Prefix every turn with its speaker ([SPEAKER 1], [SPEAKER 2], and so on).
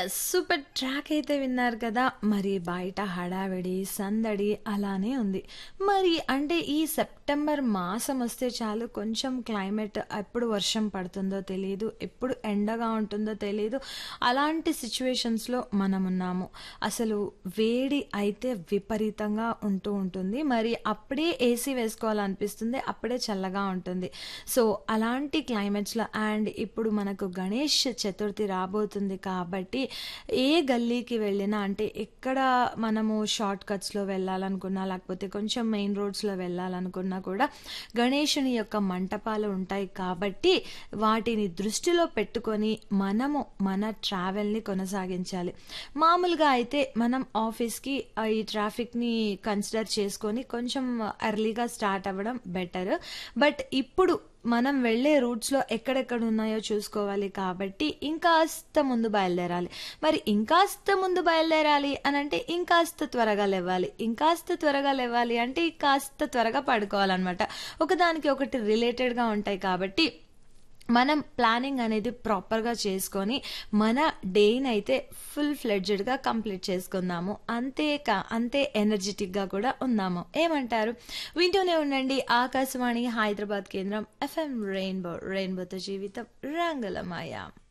[SPEAKER 1] Yes. Super track అయితే విన్నారు కదా! మరి బయట హడావిడి, సందడి అలానే ఉంది. మరి అంటే ఈ సెప్టెంబర్ మాసమొస్తే చాలు కొంచెం క్లైమేట్ ఎప్పుడు వర్షం పడుతుందో తెలీదు. ఎప్పుడు ఎండగా ఉంటుందో తెలీదు. అలాంటి సిట్యుయేషన్స్‌లో మనమున్నాము. అసలు వేడి అయితే విపరీతంగా ఉంటూ ఉంటుంది. మరి అప్పుడే ఏసీ వేసుకోవాలనిపిస్తుంది. అప్పుడే చల్లగా ఉంటుంది. సో, అలాంటి క్లైమేట్స్‌లో అండ్ ఇప్పుడు మనకు గణేష్ చతుర్థి రాబోతుంది కాబట్టి ఏ గల్లీకి వెళ్ళినా అంటే ఎక్కడ మనము షార్ట్ కట్స్‌లో వెళ్ళాలనుకున్నా, లేకపోతే కొంచెం మెయిన్ రోడ్స్‌లో వెళ్ళాలనుకున్నా కూడా గణేషుని యొక్క మంటపాలు ఉంటాయి కాబట్టి వాటిని దృష్టిలో పెట్టుకొని మనము మన ట్రావెల్‌ని కొనసాగించాలి. మామూలుగా అయితే మనం ఆఫీస్‌కి ఆహ్, ఈ ట్రాఫిక్‌ని కన్సిడర్ చేసుకొని కొంచెం ఎర్లీగా స్టార్ట్ అవ్వడం బెటర్. బట్ ఇప్పుడు మనం వెళ్ళే రూట్స్‌లో ఎక్కడెక్కడ ఉన్నాయో చూసుకోవాలి కాబట్టి ఇంకాస్త ముందు బయలుదేరాలి. మరి ఇంకాస్త ముందు బయలుదేరాలి అనంటే ఇంకాస్త త్వరగా లెవ్వాలి. ఇంకాస్త త్వరగా లెవ్వాలి అంటే కాస్త త్వరగా పడుకోవాలనమాట. ఒకదానికి ఒకటి రిలేటెడ్‌గా ఉంటాయి కాబట్టి మనం ప్లానింగ్ అనేది ప్రాపర్‌గా చేసుకొని మన డేనైతే ఫుల్ ఫ్లెడ్జ్డ్‌గా కంప్లీట్ చేసుకుందాము. అంతే క అంతే ఎనర్జిటిక్‌గా కూడా ఉందాము. ఏమంటారు? వింటూనే ఉండండి ఆకాశవాణి హైదరాబాద్ కేంద్రం ఎఫ్ఎం రెయిన్బో. రెయిన్బోతో జీవితం రంగులమయం.